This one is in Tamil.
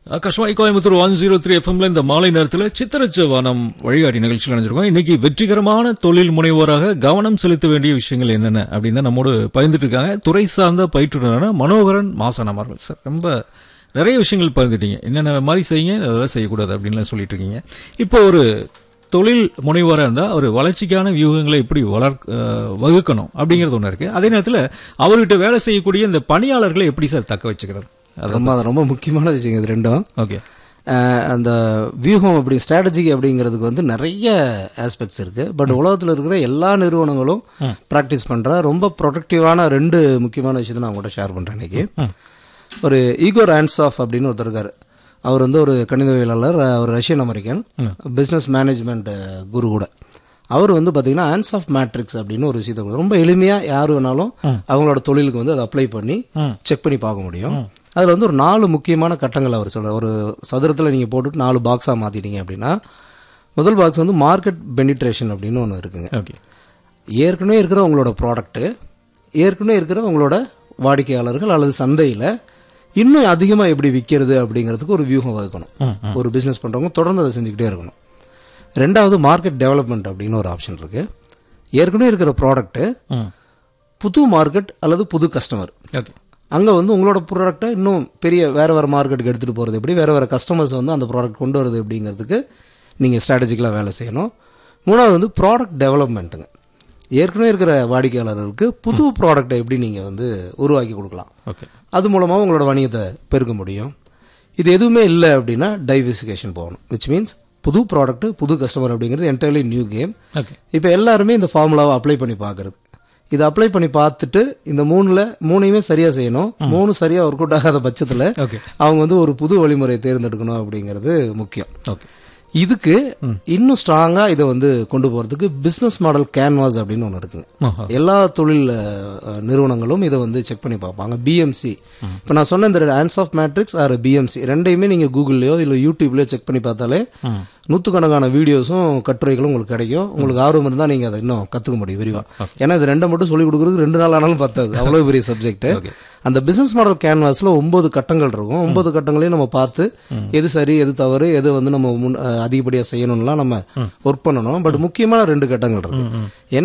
Akashvani Coimbatore one zero three எஃப்எம்ல இந்த மாலை நேரத்தில் சித்திரச்சவானம் வழிகாட்டி நிகழ்ச்சியில் நினைச்சிருக்கோம் இன்னைக்கு வெற்றிகரமான தொழில் முனைவோராக கவனம் செலுத்த வேண்டிய விஷயங்கள் என்னென்ன அப்படின்னு தான் நம்மோடு பகிர்ந்துட்டு இருக்காங்க துறை சார்ந்த பயிற்றுனரான மனோகரன் மாசன் அவர்கள் சார் ரொம்ப நிறைய விஷயங்கள் பகிர்ந்துட்டீங்க என்னென்ன மாதிரி செய்யுங்க அதெல்லாம் செய்யக்கூடாது அப்படின்லாம் சொல்லிட்டு இருக்கீங்க இப்போ ஒரு தொழில் முனைவோராக இருந்தால் அவர் வளர்ச்சிக்கான வியூகங்களை எப்படி வளர் அஹ், வகுக்கணும் அப்படிங்கிறது ஒன்று இருக்கு அதே நேரத்தில் அவர்கிட்ட வேலை செய்யக்கூடிய இந்த பணியாளர்களை எப்படி சார் தக்க வச்சுக்கிறது ரொம்ப ரொம்ப முக்கியமான விஷயம் இது ரெண்டும் ஓகே அஹ், அந்த வியூகம் அப்படி ஸ்ட்ராட்டஜி அப்படிங்கிறதுக்கு வந்து நிறைய ஆஸ்பெக்ட்ஸ் இருக்கு பட் உலகத்தில் இருக்கிற எல்லா நிறுவனங்களும் ப்ராக்டிஸ் பண்ற ரொம்ப ப்ரொடக்டிவான ரெண்டு முக்கியமான விஷயத்தை நான் உங்கள்கிட்ட ஷேர் பண்றேன் இன்னைக்கு ஒரு ஈகோ ஆஃப் அப்படின்னு ஒருத்தர் இருக்காரு அவர் வந்து ஒரு கணிதவியலாளர் அவர் Russian American business management guru கூட அவர் வந்து பார்த்தீங்கன்னா ஆன்ஸ் ஆஃப் மேட்ரிக்ஸ் அப்படின்னு ஒரு விஷயத்தை கொடுத்தாரு. ரொம்ப எளிமையாக யார் வேணாலும் அவங்களோட தொழிலுக்கு வந்து அதை அப்ளை பண்ணி செக் பண்ணி பார்க்க முடியும் அதில் வந்து ஒரு நாலு முக்கியமான கட்டங்கள் அவர் சொல்கிறார் ஒரு சதுரத்தில் நீங்கள் போட்டுட்டு நாலு பாக்ஸாக மாற்றிட்டீங்க அப்படின்னா முதல் பாக்ஸ் வந்து மார்க்கெட் பெனிட்ரேஷன் அப்படின்னு ஒன்று இருக்குங்க ஓகே ஏற்கனவே இருக்கிற உங்களோட ப்ராடக்ட்டு ஏற்கனவே இருக்கிற உங்களோட வாடிக்கையாளர்கள் அல்லது சந்தையில் இன்னும் அதிகமாக எப்படி விற்கிறது அப்படிங்கிறதுக்கு ஒரு வியூகம் வகுக்கணும் ஒரு பிஸ்னஸ் பண்ணுறவங்க தொடர்ந்து அதை செஞ்சுக்கிட்டே இருக்கணும் ரெண்டாவது மார்க்கெட் டெவலப்மெண்ட் அப்படின்னு ஒரு ஆப்ஷன் இருக்கு ஏற்கனவே இருக்கிற ப்ராடக்ட்டு ம் புது மார்க்கெட் அல்லது புது கஸ்டமர் ஓகே அங்கே வந்து உங்களோட ப்ராடக்ட்டை இன்னும் பெரிய வேறு வேறு மார்க்கெட்டுக்கு எடுத்துகிட்டு போகிறது எப்படி வேறு வேறு கஸ்டமர்ஸ் வந்து அந்த ப்ராடக்ட் கொண்டு வரது எப்படிங்கிறதுக்கு நீங்கள் ஸ்ட்ராட்டஜிக்கலாக வேலை செய்யணும் மூணாவது வந்து ப்ராடக்ட் டெவலப்மெண்ட்டுங்க ஏற்கனவே இருக்கிற வாடிக்கையாளர்களுக்கு புது ப்ராடக்ட்டை எப்படி நீங்கள் வந்து உருவாக்கி கொடுக்கலாம் ஓகே அது மூலமாக உங்களோட வணிகத்தை பெருக்க முடியும் இது எதுவுமே இல்லை அப்படின்னா டைவர்சிஃபிகேஷன் போகணும் விச் மீன்ஸ் புது ப்ராடக்ட் புது கஸ்டமர் அப்படிங்கிறது என்டையர்லி நியூ கேம் ஓகே இப்போ எல்லாருமே இந்த ஃபார்முலாவை அப்ளை பண்ணி பார்க்கறது இதை அப்ளை பண்ணி பார்த்துட்டு இந்த மூணுல மூணையுமே சரியா செய்யணும் மூணு சரியா ஒர்க் அவுட் ஆகாத பட்சத்தில் ஓகே அவங்க வந்து ஒரு புது வழிமுறையை தேர்ந்தெடுக்கணும் அப்படிங்கிறது முக்கியம் ஓகே இதுக்கு இன்னும் ஸ்ட்ராங்கா இதை வந்து கொண்டு போறதுக்கு பிசினஸ் மாடல் கேன்வாஸ் அப்படின்னு ஒன்று இருக்குங்க ஆஹா. எல்லா தொழில் அஹ், நிறுவனங்களும் இதை வந்து செக் பண்ணி பார்ப்பாங்க பிஎம்சி இப்போ நான் சொன்ன இந்த Ansoff matrix or BMC ரெண்டையுமே நீங்கள் கூகுள்லையோ இல்லை யூடியூப்லையோ செக் பண்ணி பார்த்தாலே நூற்றுக்கணக்கான வீடியோஸும் கட்டுரைகளும் உங்களுக்கு கிடைக்கும் உங்களுக்கு ஆர்வம் இருந்தால் நீங்கள் அதை இன்னும் கற்றுக்க முடியும் விரிவாக ஏன்னா இது ரெண்டை மட்டும் சொல்லிக் கொடுக்குறதுக்கு ரெண்டு நாள் ஆனாலும் பத்தாது அவ்வளோ பெரிய சப்ஜெக்ட் அந்த பிசினஸ் மாடல் கேன்வாஸில் ஒன்பது கட்டங்கள் இருக்கும் ஒன்பது கட்டங்களையும் நம்ம பார்த்து எது சரி எது தவறு எது வந்து நம்ம முன் அதிகப்படியாக செய்யணும்லாம் நம்ம ஒர்க் பண்ணணும் பட் முக்கியமான ரெண்டு கட்டங்கள் இருக்கு என்ன